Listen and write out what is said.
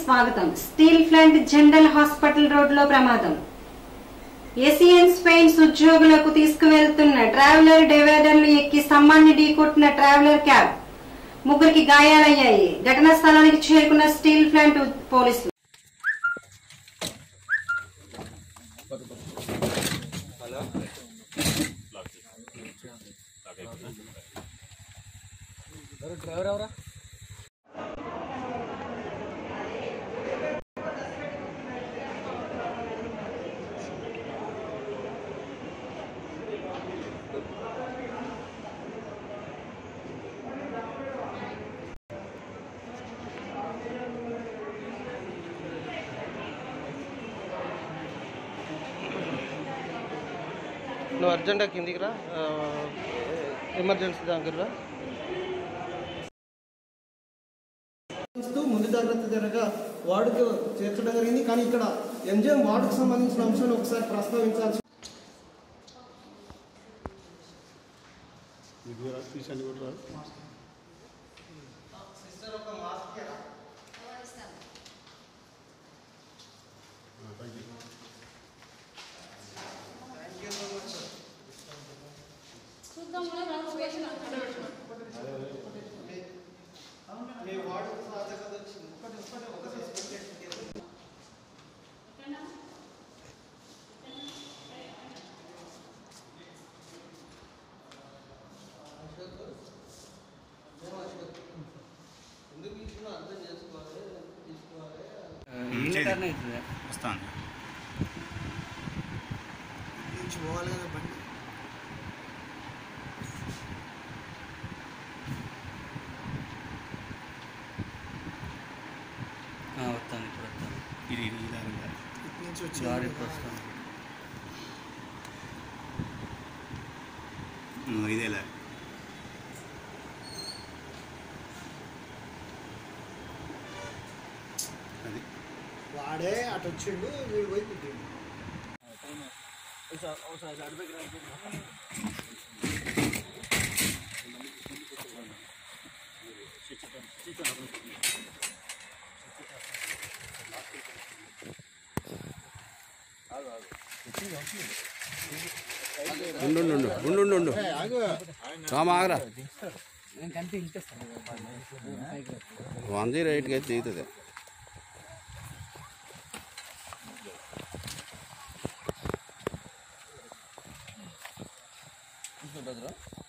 స్వాగతం steel plant general hospital రోడ్లో ప్రమాదం ఏసియన్స్ పెయింట్స్ ఉద్యోగులకు తీసుకువెళ్తున్న ట్రావెలర్ డివైడర్లు ఎక్కి సమ్మాన్ని ఢీకొట్టిన ట్రావెలర్ క్యాబ్ ముగ్గురికి గాయాలయ్యాయి ఘటనా స్థలానికి చేరుకున్న స్టీల్ ప్లాంట్ పోలీసులు డ్రైవర్ ఎవరా నువ్వు అర్జెంటుగా కిందికి రా ఆ, ఎమర్జెన్సీ దగ్గర రా ఇస్తూ ముందు జాగ్రత్త జరగా వార్డుకు చేర్చడం జరిగింది కానీ ఇక్కడ ఎంజిఎం వార్డుకు సంబంధించిన అంశాన్ని ఒకసారి ప్రస్తావించాల్సి మీ వార్డుకు సాధకత వచ్చింది ఒకటి ఒకటి ఒక సస్పెండ్ ఎందుకు ఇచ్చినా అర్థం చేసుకోవాలి తీసుకోవాలి వస్తాను నుంచి పోవాలి కదా బండి వస్తాను ఇప్పుడు వస్తాను ఇది ఇది ఈ దారిగా. ఇటు నుంచి వచ్చి దారి ఇప్పుడు వస్తాను ఉమ్, ఇదేలా అది వాడే అటు వచ్చిండు వీడు పోయి కుట్టిండు ఉండు ఉండు ఉండు ఉండు ఉండు ఉండు రామ ఆగరా వన్ జీరో ఎయిట్కి అయితే దిగుతుంది బ్రదర్